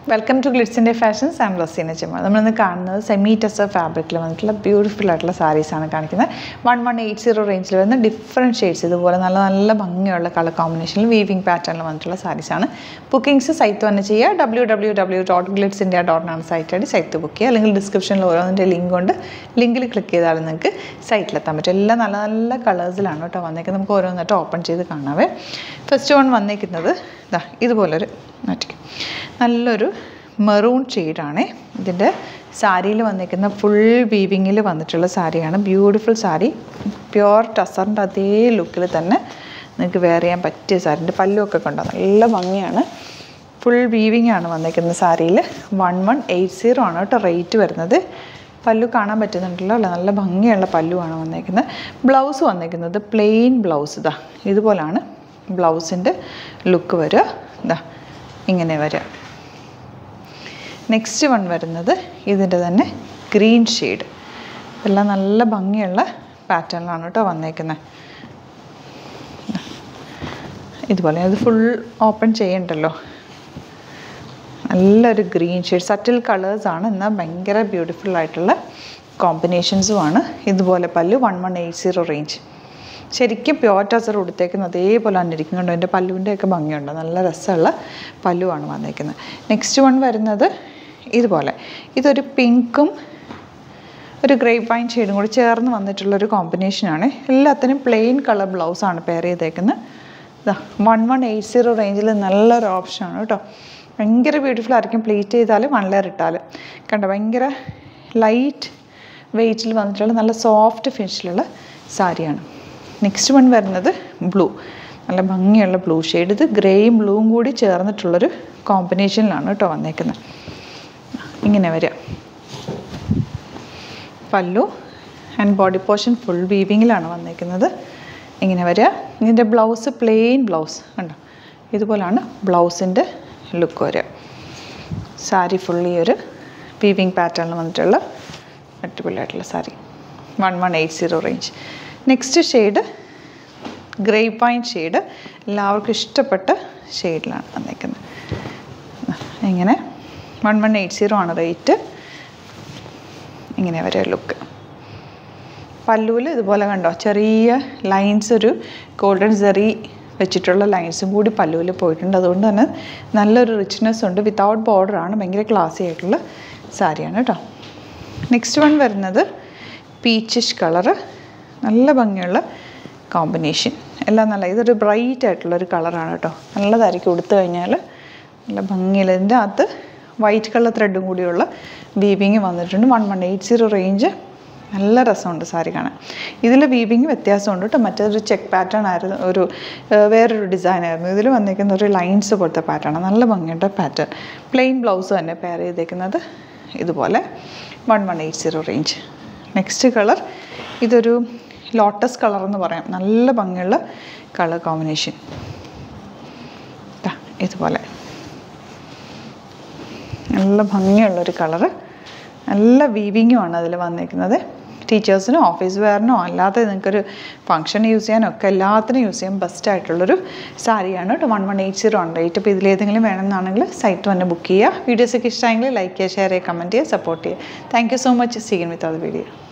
welcome to ഗ്ലിറ്റ്സിൻ്റെ fashions am Razeena ചെമ്മ നമ്മളിന്ന് കാണുന്നത് സെമി ടെസർ ഫാബ്രിക്കിൽ വന്നിട്ടുള്ള ബ്യൂട്ടിഫുൾ ആയിട്ടുള്ള സാരീസാണ് കാണിക്കുന്നത് വൺ വൺ എയ്റ്റ് സീറോ റേഞ്ചിൽ വരുന്ന ഡിഫറെൻറ്റ് ഷെയ്ഡ്സ് ഇതുപോലെ നല്ല നല്ല ഭംഗിയുള്ള കളർ കോമ്പിനേഷനിൽ വീവിംഗ് പാറ്റേണിൽ വന്നിട്ടുള്ള സാരീസാണ് ബുക്കിംഗ്സ് സൈറ്റ് തന്നെ ചെയ്യുക W W W dot Glitz India ഡോട്ടിനാണ് സൈറ്റ് ആയിട്ട് സൈറ്റ് ബുക്ക് ചെയ്യുക അല്ലെങ്കിൽ ഡിസ്ക്രിപ്ഷനിൽ ഓരോന്നിൻ്റെ ലിങ്ക് ഉണ്ട് ലിങ്കിൽ ക്ലിക്ക് ചെയ്താൽ നിങ്ങൾക്ക് സൈറ്റിലെത്താൻ പറ്റും എല്ലാം നല്ല നല്ല കളേഴ്സിലാണ് കേട്ടോ വന്നേക്കുന്നത് നമുക്ക് ഓരോന്നിട്ട് ഓപ്പൺ ചെയ്ത് കാണാവേ ഫസ്റ്റ് വൺ വന്നേക്കുന്നത് ഇതാ ഇതുപോലൊരു മാറ്റിക്കും നല്ലൊരു മെറൂൺ ഷെയ്ഡാണേ ഇതിൻ്റെ സാരിയിൽ വന്നിരിക്കുന്ന ഫുൾ വീവിങ്ങിൽ വന്നിട്ടുള്ള സാരിയാണ് ബ്യൂട്ടിഫുൾ സാരി പ്യുവർ ടസറിൻ്റെ അതേ ലുക്കിൽ തന്നെ നിങ്ങൾക്ക് വെയർ ചെയ്യാൻ പറ്റിയ സാരിൻ്റെ പല്ലുമൊക്കെ കണ്ടോ നല്ല ഭംഗിയാണ് ഫുൾ വീവിങ് ആണ് വന്നിരിക്കുന്ന സാരിയിൽ വൺ വൺ എയ്റ്റ് സീറോ ആണ് കേട്ടോ റേറ്റ് വരുന്നത് പല്ലു കാണാൻ പറ്റുന്നുണ്ടല്ലോ അല്ല നല്ല ഭംഗിയുള്ള പല്ലുവാണ് വന്നേക്കുന്നത് ബ്ലൗസ് വന്നേക്കുന്നത് പ്ലെയിൻ ബ്ലൗസ് ഇതാ ഇതുപോലാണ് ബ്ലൗസിൻ്റെ ലുക്ക് വരിക ഇതാ ഇങ്ങനെ വരിക നെക്സ്റ്റ് വൺ വരുന്നത് ഇതിൻ്റെ തന്നെ ഗ്രീൻ ഷെയ്ഡ് എല്ലാം നല്ല ഭംഗിയുള്ള പാറ്റേണിലാണ് കേട്ടോ വന്നേക്കുന്നത് ഇതുപോലെ ഇത് ഫുൾ ഓപ്പൺ ചെയ്യണ്ടല്ലോ നല്ലൊരു ഗ്രീൻ ഷെയ്ഡ് സറ്റിൽ കളേഴ്സാണ് എന്നാൽ ഭയങ്കര ബ്യൂട്ടിഫുൾ ആയിട്ടുള്ള കോമ്പിനേഷൻസുമാണ് ഇതുപോലെ pallu one one eight zero range ശരിക്കും പ്യോർ ടസർ കൊടുത്തേക്കുന്നത് അതേപോലെ തന്നെ ഇരിക്കും കണ്ടോ എൻ്റെ പല്ലുവിൻ്റെയൊക്കെ ഭംഗിയുണ്ട് നല്ല രസമുള്ള പല്ലുവാണ് വന്നേക്കുന്നത് നെക്സ്റ്റ് വൺ വരുന്നത് ഇതുപോലെ ഇതൊരു പിങ്കും ഒരു ഗ്രേപ്പ് വൈൻ ഷെയ്ഡും കൂടി ചേർന്ന് വന്നിട്ടുള്ളൊരു കോമ്പിനേഷനാണ് എല്ലാത്തിനും പ്ലെയിൻ കളർ ബ്ലൗസാണ് പെയർ ചെയ്തേക്കുന്നത് ഇതാ വൺ വൺ എയ്റ്റ് സീറോ റേഞ്ചിൽ നല്ലൊരു ഓപ്ഷനാണ് കേട്ടോ ഭയങ്കര ബ്യൂട്ടിഫുൾ ആയിരിക്കും പ്ലീറ്റ് ചെയ്താൽ വൺ ലെയർ ഇട്ടാൽ കണ്ടോ ഭയങ്കര ലൈറ്റ് വെയ്റ്റിൽ വന്നിട്ടുള്ള നല്ല സോഫ്റ്റ് ഫിനിഷിലുള്ള സാരിയാണ് നെക്സ്റ്റ് വൺ വരുന്നത് ബ്ലൂ നല്ല ഭംഗിയുള്ള ബ്ലൂ ഷെയ്ഡ് ഇത് ഗ്രേയും ബ്ലൂവും കൂടി ചേർന്നിട്ടുള്ളൊരു കോമ്പിനേഷനിലാണ് കേട്ടോ വന്നേക്കുന്നത് ഇങ്ങനെ വരിക pallu and body portion full വീവിങ്ങിലാണ് വന്നേക്കുന്നത് ഇങ്ങനെ വരിക ഇതിൻ്റെ ബ്ലൗസ് പ്ലെയിൻ ബ്ലൗസ് കണ്ടോ ഇതുപോലാണ് ബ്ലൗസിൻ്റെ ലുക്ക് വരിക സാരി ഫുള്ളി ഒരു വീവിങ് പാറ്റേണിൽ വന്നിട്ടുള്ള അടിപൊളിയായിട്ടുള്ള sari one one eight zero range next shade grey pine shade എല്ലാവർക്കും ഇഷ്ടപ്പെട്ട ഷെയ്ഡിലാണ് വന്നേക്കുന്നത് ഇങ്ങനെ വൺ വൺ എയ്റ്റ് സീറോ ആണ് റേറ്റ് ഇങ്ങനെ വരെ ലുക്ക് പല്ലുവിൽ ഇതുപോലെ കണ്ടോ ചെറിയ ലൈൻസ് ഒരു ഗോൾഡൻ സെറി വെച്ചിട്ടുള്ള ലൈൻസും കൂടി പല്ലുവിൽ പോയിട്ടുണ്ട് അതുകൊണ്ട് തന്നെ നല്ലൊരു റിച്ച്നെസ് ഉണ്ട് വിത്തൗട്ട് ബോർഡറാണ് ഭയങ്കര ക്ലാസി ആയിട്ടുള്ള സാരിയാണ് കേട്ടോ നെക്സ്റ്റ് വൺ വരുന്നത് പീച്ചിഷ് കളറ് നല്ല ഭംഗിയുള്ള കോമ്പിനേഷൻ എല്ലാം നല്ല ഇതൊരു ബ്രൈറ്റ് ആയിട്ടുള്ളൊരു കളറാണ് കേട്ടോ നല്ലതായിരിക്കും ഉടുത്തു കഴിഞ്ഞാൽ നല്ല ഭംഗിയിൽ ഇതിൻ്റെ അകത്ത് വൈറ്റ് കളർ ത്രെഡും കൂടിയുള്ള വീവിങ് വന്നിട്ടുണ്ട് one one eight zero range നല്ല രസമുണ്ട് സാരി കാണാൻ ഇതിൽ വീവിങ് വ്യത്യാസമുണ്ട് കേട്ടോ മറ്റൊരു ചെക്ക് പാറ്റേൺ ആയിരുന്നു ഒരു വേറൊരു ഡിസൈൻ ആയിരുന്നു ഇതിൽ വന്നിരിക്കുന്ന ഒരു ലൈൻസ് പോലത്തെ പാറ്റേൺ നല്ല ഭംഗിയുടെ പാറ്റേൺ പ്ലെയിൻ ബ്ലൗസ് തന്നെ പെയർ ചെയ്തേക്കുന്നത് ഇതുപോലെ one one eight zero range next colour ഇതൊരു ലോട്ടസ് കളർ എന്ന് പറയാം നല്ല ഭംഗിയുള്ള കളർ കോമ്പിനേഷൻ ഇതുപോലെ നല്ല ഭംഗിയുള്ളൊരു കളറ് നല്ല വീവിങ്ങുമാണ് അതിൽ വന്നിരിക്കുന്നത് ടീച്ചേഴ്സിനോ ഓഫീസ് വെയറിനോ അല്ലാതെ നിങ്ങൾക്കൊരു ഫംഗ്ഷൻ യൂസ് ചെയ്യാനോ ഒക്കെ എല്ലാത്തിനും യൂസ് ചെയ്യാൻ ബെസ്റ്റ് ആയിട്ടുള്ളൊരു സാരിയാണ് കേട്ടോ വൺ വൺ എയ്റ്റ് സീറോ ഉണ്ട് റേറ്റ് അപ്പോൾ ഇതിലേതെങ്കിലും വേണമെന്നാണെങ്കിൽ സൈറ്റ് തന്നെ ബുക്ക് ചെയ്യുക വീഡിയോസൊക്കെ ഇഷ്ടമായെങ്കിൽ ലൈക്ക് ചെയ്യുക ഷെയർ ചെയ്യുക കമൻറ്റ് ചെയ്യുക സപ്പോർട്ട് ചെയ്യുക താങ്ക് യു സോ മച്ച് സീൻ വിത്ത് അത് വീഡിയോ